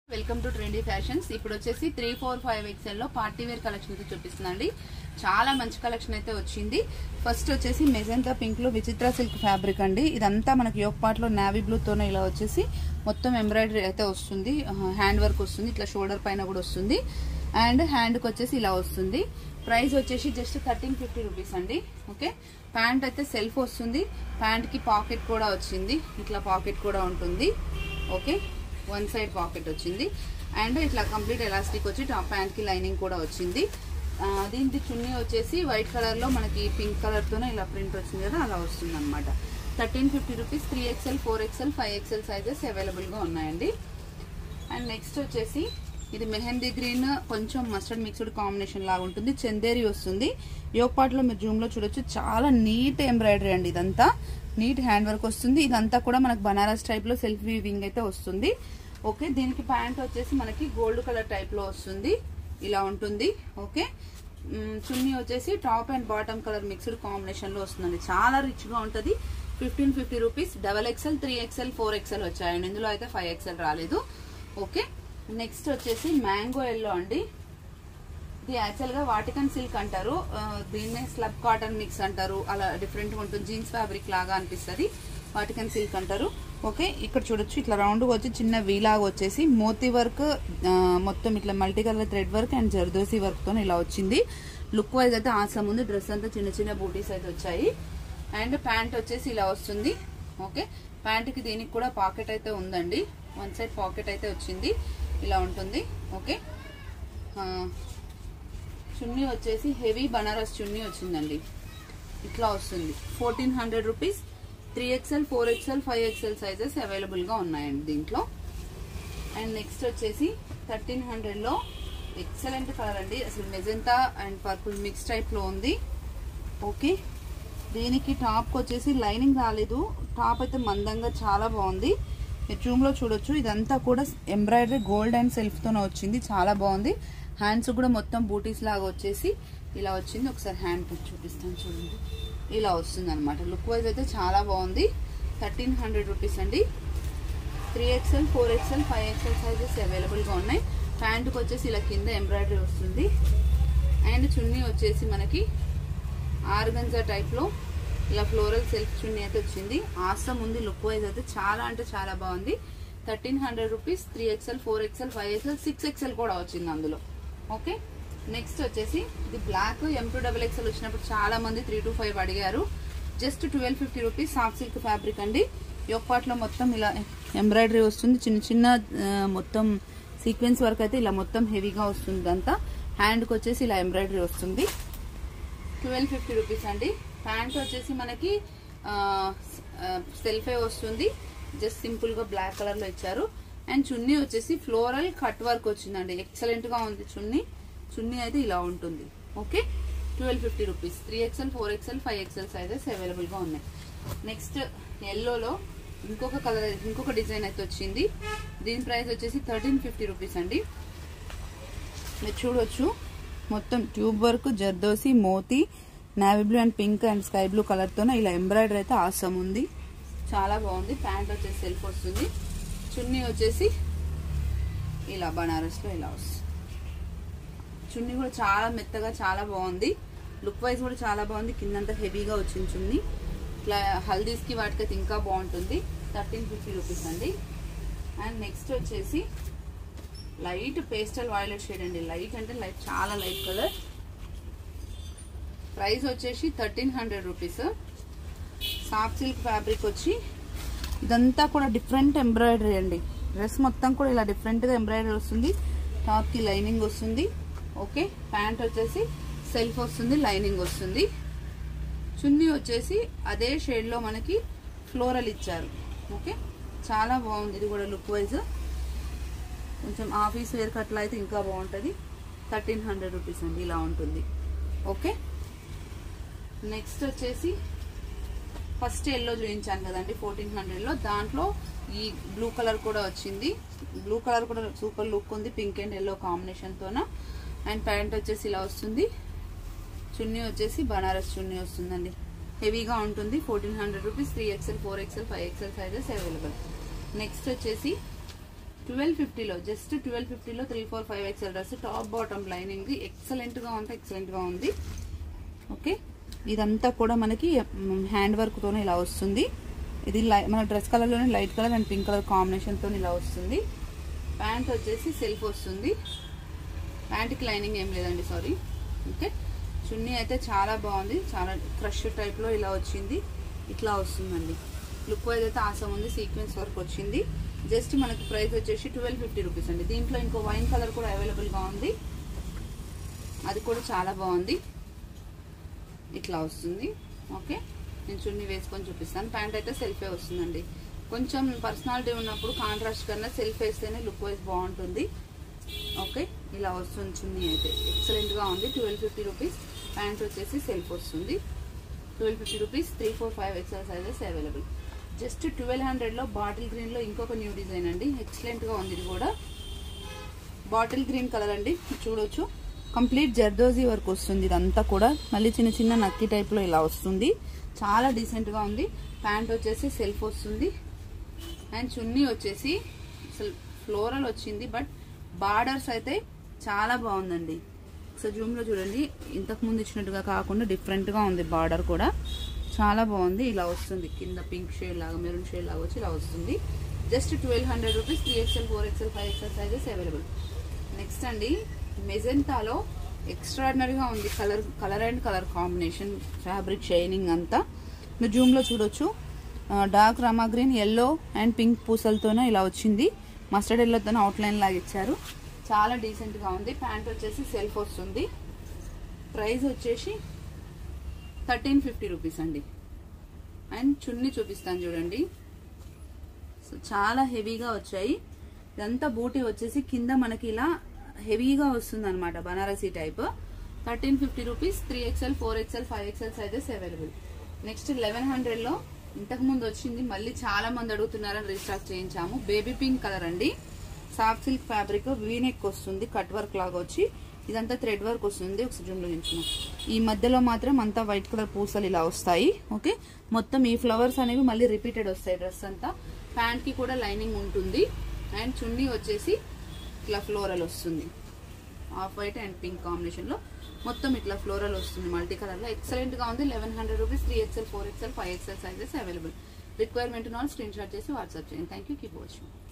welcome to trendy fashions ఇప్పుడు వచ్చేసి three four five XL లో పార్టీ వేర్ కలెక్షన్ అయితే చూపిస్తుందండి చాలా మంచి కలెక్షన్ అయితే వచ్చింది ఫస్ట్ వచ్చేసి మెజంతా పింక్ లో విచిత్ర సిల్క్ ఫ్యాబ్రిక్ అండి ఇదంతా మనకి యోగ్ పార్ట్ లో నావీ బ్లూ తోనే ఇలా వచ్చేసి మొత్తం ఎంబ్రాయిడరీ అయితే వస్తుంది హ్యాండ్ వర్క్ వస్తుంది ఇట్లా షోల్డర్ పైన కూడా వస్తుంది అండ్ హ్యాండ్ కి వచ్చేసి ఇలా వస్తుంది ప్రైస్ వచ్చేసి జస్ట్ థర్టీన్ ఫిఫ్టీ రూపీస్ అండి ఓకే ప్యాంట్ అయితే సెల్ఫ్ వస్తుంది ప్యాంట్ కి పాకెట్ కూడా వచ్చింది ఇట్లా పాకెట్ కూడా ఉంటుంది ఓకే వన్ సైడ్ పాకెట్ వచ్చింది అండ్ ఇట్లా కంప్లీట్ ఎలాస్టిక్ వచ్చి టాప్ ప్యాంట్ కి లైనింగ్ కూడా వచ్చింది ఆ, దీనికి చున్నీ వచ్చేసి వైట్ కలర్ లో మనకి పింక్ కలర్ తోనే ఇలా ప్రింట్ వచ్చింది కదా అలా వస్తుంది అనమాట thirteen fifty rupees three XL four XL five XL sizes available గా ఉన్నాయండి అండ్ నెక్స్ట్ వచ్చేసి ఇది మెహందీ గ్రీన్ కొంచెం మస్టర్డ్ మిక్స్డ్ కాంబినేషన్ లాగా ఉంటుంది చందేరి వస్తుంది యోగపాట్లో మీరు జూమ్ లో చూడొచ్చు చాలా నీట్ ఎంబ్రాయిడరీ అండి ఇదంతా నీట్ హ్యాండ్ వర్క్ వస్తుంది ఇదంతా కూడా మనకు బనారస్ టైప్ లో సెల్ఫ్ వీవింగ్ అయితే వస్తుంది ఓకే దీనికి ప్యాంట్ వచ్చేసి మనకి గోల్డ్ కలర్ టైప్ లో వస్తుంది ఇలా ఉంటుంది ఓకే మ్, చున్నీ వచ్చేసి top and bottom colour mixed combination లో వస్తుందండి చాలా రిచ్ గా ఉంటది fifteen fifty rupees double XL three XL four XL వచ్చాయండి ఇందులో అయితే ఫైవ్ ఎక్స్ఎల్ రాలేదు ఓకే నెక్స్ట్ వచ్చేసి మ్యాంగో ఎల్లో అండి ఇది యాక్చువల్ గా వాటికన్ సిల్క్ అంటారు ఆ, దీన్నే స్లబ్ కాటన్ మిక్స్ అంటారు అలా డిఫరెంట్ గా ఉంటుంది జీన్స్ ఫ్యాబ్రిక్ లాగా అనిపిస్తుంది వాటికన్ సిల్క్ అంటారు ఓకే ఇక్కడ చూడొచ్చు ఇట్లా రౌండ్ వచ్చి చిన్న వీ లాగా వచ్చేసి మోతీ వర్క్ ఆ, మొత్తం ఇట్లా multi colour thread work and zardozi work తో ఇలా వచ్చింది లుక్ వైజ్ అయితే ఆసం ఉంది డ్రెస్ అంతా చిన్న చిన్న బూటీస్ అయితే వచ్చాయి అండ్ ప్యాంట్ వచ్చేసి ఇలా వస్తుంది ఓకే ప్యాంట్ కి దీనికి కూడా పాకెట్ అయితే ఉందండి వన్ సైడ్ పాకెట్ అయితే వచ్చింది ఇలా ఉంటుంది ఓకే ఆ, చున్నీ వచ్చేసి హెవీ బనారస్ చున్నీ వచ్చిందండి ఇట్లా వస్తుంది fourteen hundred rupees three XL four XL five XL sizes అవైలబుల్గా ఉన్నాయండి దీంట్లో అండ్ నెక్స్ట్ వచ్చేసి థర్టీన్ హండ్రెడ్లో ఎక్సలెంట్ కలర్ అండి అసలు మెజెంతా అండ్ పర్పుల్ మిక్స్ టైప్లో ఉంది ఓకే దీనికి టాప్కి వచ్చేసి లైనింగ్ రాలేదు టాప్ అయితే మందంగా చాలా బాగుంది మీరు రూమ్లో చూడొచ్చు ఇదంతా కూడా ఎంబ్రాయిడరీ గోల్డ్ అండ్ సెల్ఫ్తోనే వచ్చింది చాలా బాగుంది హ్యాండ్స్ కూడా మొత్తం బూటీస్ లాగా వచ్చేసి ఇలా వచ్చింది ఒకసారి హ్యాండ్ చూపిస్తాను చూడండి ఇలా వస్తుంది అనమాట లుక్ వైజ్ అయితే చాలా బాగుంది థర్టీన్ హండ్రెడ్ రూపీస్ అండి three XL four XL five XL sizes అవైలబుల్గా ఉన్నాయి ప్యాంటుకి వచ్చేసి ఇలా కింద ఎంబ్రాయిడరీ వస్తుంది అండ్ చున్నీ వచ్చేసి మనకి ఆర్గంజా టైప్లో ఇలా ఫ్లోరల్ సెల్ఫ్ చున్నీ అయితే వచ్చింది ఆసం ఉంది లుక్ వైజ్ అయితే చాలా అంటే చాలా బాగుంది thirteen hundred rupees three XL four XL five XL six XL కూడా వచ్చింది అందులో ఓకే నెక్స్ట్ వచ్చేసి ఇది black M two double XL వచ్చినప్పుడు చాలా మంది త్రీ టు ఫైవ్ అడిగారు just twelve fifty rupees soft silk fabric అండి యొక్పాట్లో మొత్తం ఇలా ఎంబ్రాయిడరీ వస్తుంది చిన్న చిన్న ఆ, మొత్తం సీక్వెన్స్ వర్క్ అయితే ఇలా మొత్తం హెవీగా వస్తుంది అంతా హ్యాండ్కి వచ్చేసి ఇలా ఎంబ్రాయిడరీ వస్తుంది ట్వెల్వ్ ఫిఫ్టీ రూపీస్ అండి ప్యాంట్ వచ్చేసి మనకి సెల్ఫే వస్తుంది జస్ట్ సింపుల్ గా బ్లాక్ కలర్ లో ఇచ్చారు అండ్ చున్నీ వచ్చేసి ఫ్లోరల్ కట్ వర్క్ వచ్చిందండి ఎక్సలెంట్ గా ఉంది చున్నీ చున్నీ అయితే ఇలా ఉంటుంది okay twelve fifty rupees three XL four XL five XL sizes available గా ఉన్నాయి నెక్స్ట్ ఎల్లోలో ఇంకొక కలర్ ఇంకొక డిజైన్ అయితే వచ్చింది దీని ప్రైస్ వచ్చేసి థర్టీన్ ఫిఫ్టీ రూపీస్ అండి మీరు చూడొచ్చు మొత్తం ట్యూబ్ వర్క్ జర్దోసి మోతి navy blue and pink and sky blue colour తోనే ఇలా ఎంబ్రాయిడరీ అయితే ఆసం ఉంది చాలా బాగుంది ప్యాంట్ వచ్చేసి సెల్ఫ్ వస్తుంది చున్నీ వచ్చేసి ఇలా బనారస్ లో ఇలా వస్తుంది చున్నీ కూడా చాలా మెత్తగా చాలా బాగుంది లుక్ వైజ్ కూడా చాలా బాగుంది కిందంతా హెవీగా వచ్చింది చున్నీ ఇట్లా హల్దీస్కి వాటికైతే ఇంకా బాగుంటుంది థర్టీన్ ఫిఫ్టీ రూపీస్ అండి అండ్ నెక్స్ట్ వచ్చేసి లైట్ పేస్టల్ వైలెట్ షేడ్ అండి లైట్ అంటే లైట్ చాలా లైట్ కలర్ ప్రైస్ వచ్చేసి thirteen hundred rupees soft silk fabric వచ్చి ఇదంతా కూడా డిఫరెంట్ ఎంబ్రాయిడరీ అండి డ్రెస్ మొత్తం కూడా ఇలా డిఫరెంట్గా ఎంబ్రాయిడరీ వస్తుంది టాప్కి లైనింగ్ వస్తుంది ఓకే ప్యాంట్ వచ్చేసి సెల్ఫ్ వస్తుంది లైనింగ్ వస్తుంది చున్నీ వచ్చేసి అదే షేడ్లో మనకి ఫ్లోరల్ ఇచ్చారు ఓకే చాలా బాగుంది ఇది కూడా లుక్ వైజ్ కొంచెం ఆఫీస్ వేర్ కట్లా అయితే ఇంకా బాగుంటుంది థర్టీన్ హండ్రెడ్ రూపీస్ అండి ఇలా ఉంటుంది ఓకే నెక్స్ట్ వచ్చేసి ఫస్ట్ ఎల్లో చూపించాను కదండి ఫోర్టీన్ హండ్రెడ్లో దాంట్లో ఈ బ్లూ కలర్ కూడా వచ్చింది బ్లూ కలర్ కూడా సూపర్ లుక్ ఉంది పింక్ అండ్ ఎల్లో కాంబినేషన్తోన అండ్ ప్యాంట్ వచ్చేసి ఇలా వస్తుంది చున్నీ వచ్చేసి బనారస్ చున్నీ వస్తుందండి హెవీగా ఉంటుంది fourteen hundred rupees three XL four XL five XL sizes available next వచ్చేసి ట్వెల్వ్ ఫిఫ్టీలో జస్ట్ ట్వెల్వ్ ఫిఫ్టీలో three four five XL dress top bottom lining excellent గా ఉంటే ఎక్సలెంట్ గా ఉంది ఓకే ఇదంతా కూడా మనకి హ్యాండ్ వర్క్ తోనే ఇలా వస్తుంది ఇది లై- మన డ్రెస్ కలర్ లోనే light colour and pink colour combination తో ఇలా వస్తుంది ప్యాంట్ వచ్చేసి సెల్ఫ్ వస్తుంది ప్యాంట్కి లైనింగ్ ఏం లేదండి సారీ ఓకే చున్నీ అయితే చాలా బాగుంది చాలా క్రష్ టైప్ లో ఇలా వచ్చింది ఇట్లా వస్తుందండి లుక్ వైజ్ అయితే ఆసం ఉంది సీక్వెన్స్ వర్క్ వచ్చింది జస్ట్ మనకి ప్రైస్ వచ్చేసి ట్వెల్వ్ ఫిఫ్టీ రూపీస్ అండి దీంట్లో ఇంకో వైన్ కలర్ కూడా అవైలబుల్ గా ఉంది అది కూడా చాలా బాగుంది ఇట్లా వస్తుంది ఓకే నేను చున్నీ వేసుకొని చూపిస్తాను ప్యాంట్ అయితే సెల్ఫే వస్తుందండి కొంచెం పర్సనాలిటీ ఉన్నప్పుడు కాంట్రాస్ట్ కన్నా సెల్ఫ్ వేస్తేనే లుక్ వైజ్ బాగుంటుంది ఓకే ఇలా వస్తుంది చున్నీ అయితే ఎక్సలెంట్ గా ఉంది ట్వెల్వ్ ఫిఫ్టీ రూపీస్ ప్యాంట్ వచ్చేసి సెల్ఫ్ వస్తుంది twelve fifty rupees three four five XL sizes available just twelve hundred లో బాటిల్ గ్రీన్ లో ఇంకొక న్యూ డిజైన్ అండి ఎక్సలెంట్ గా ఉంది ఇది కూడా బాటిల్ గ్రీన్ కలర్ అండి చూడొచ్చు కంప్లీట్ జర్దోజీ వర్క్ వస్తుంది ఇదంతా కూడా మళ్ళీ చిన్న చిన్న నక్కి టైప్ లో ఇలా వస్తుంది చాలా డీసెంట్ గా ఉంది ప్యాంట్ వచ్చేసి సెల్ఫ్ వస్తుంది అండ్ చున్నీ వచ్చేసి అసలు ఫ్లోరల్ వచ్చింది బట్ బార్డర్స్ అయితే చాలా బాగుందండి సో జూమ్ లో చూడండి ఇంతకు ముందు ఇచ్చినట్టుగా కాకుండా డిఫరెంట్ గా ఉంది బార్డర్ కూడా చాలా బాగుంది ఇలా వస్తుంది కింద పింక్ షేడ్ లాగా మెరూన్ షేడ్ లాగా వచ్చి ఇలా వస్తుంది just twelve hundred rupees three XL four XL five XL sizes available next అండి మెజెంటాలో ఎక్స్ట్రాడినరీగా ఉంది colour colour and colour combination fabric shining అంతా మీరు జూమ్లో చూడొచ్చు dark Rama green yellow and pink పూసలతోనే ఇలా వచ్చింది మస్టర్డ్ ఎల్లోతోనే అవుట్లైన్ లాగా ఇచ్చారు చాలా డీసెంట్గా ఉంది ప్యాంట్ వచ్చేసి సెల్ఫ్ వస్తుంది ప్రైస్ వచ్చేసి థర్టీన్ ఫిఫ్టీ రూపీస్ అండి అండ్ చున్నీ చూపిస్తాను చూడండి సో చాలా హెవీగా వచ్చాయి ఇదంతా బూటీ వచ్చేసి కింద మనకి ఇలా హెవీగా వస్తుంది అనమాట Banarasi type thirteen fifty rupees three XL four XL five XL sizes available next eleven hundred లో ఇంతకు ముందు వచ్చింది మళ్ళీ చాలా మంది అడుగుతున్నారని రీస్టాక్ చేయించాము బేబీ పింక్ కలర్ అండి సాఫ్ట్ సిల్క్ ఫ్యాబ్రిక్ వీనెక్ వస్తుంది కట్ వర్క్ లాగా వచ్చి ఇదంతా థ్రెడ్ వర్క్ వస్తుంది ఒక జూమ్ లో నించున్నాం ఈ మధ్యలో మాత్రం అంతా వైట్ కలర్ పూసలు ఇలా వస్తాయి ఓకే మొత్తం ఈ ఫ్లవర్స్ అనేవి మళ్ళీ రిపీటెడ్ వస్తాయి డ్రెస్ అంతా ప్యాంట్ కి కూడా లైనింగ్ ఉంటుంది అండ్ చున్నీ వచ్చేసి ఇట్లా ఫ్లోరల్ వస్తుంది off white and pink combination లో మొత్తం ఇట్లా ఫ్లోరల్ వస్తుంది మల్టీ కలర్ లో ఎక్సలెంట్ గా ఉంది eleven hundred rupees three XL four XL five XL sizes available requirement నాన్ స్క్రీన్ షాట్ చేసి వాట్సాప్ చేయండి థ్యాంక్ యూ కీప్ వాచింగ్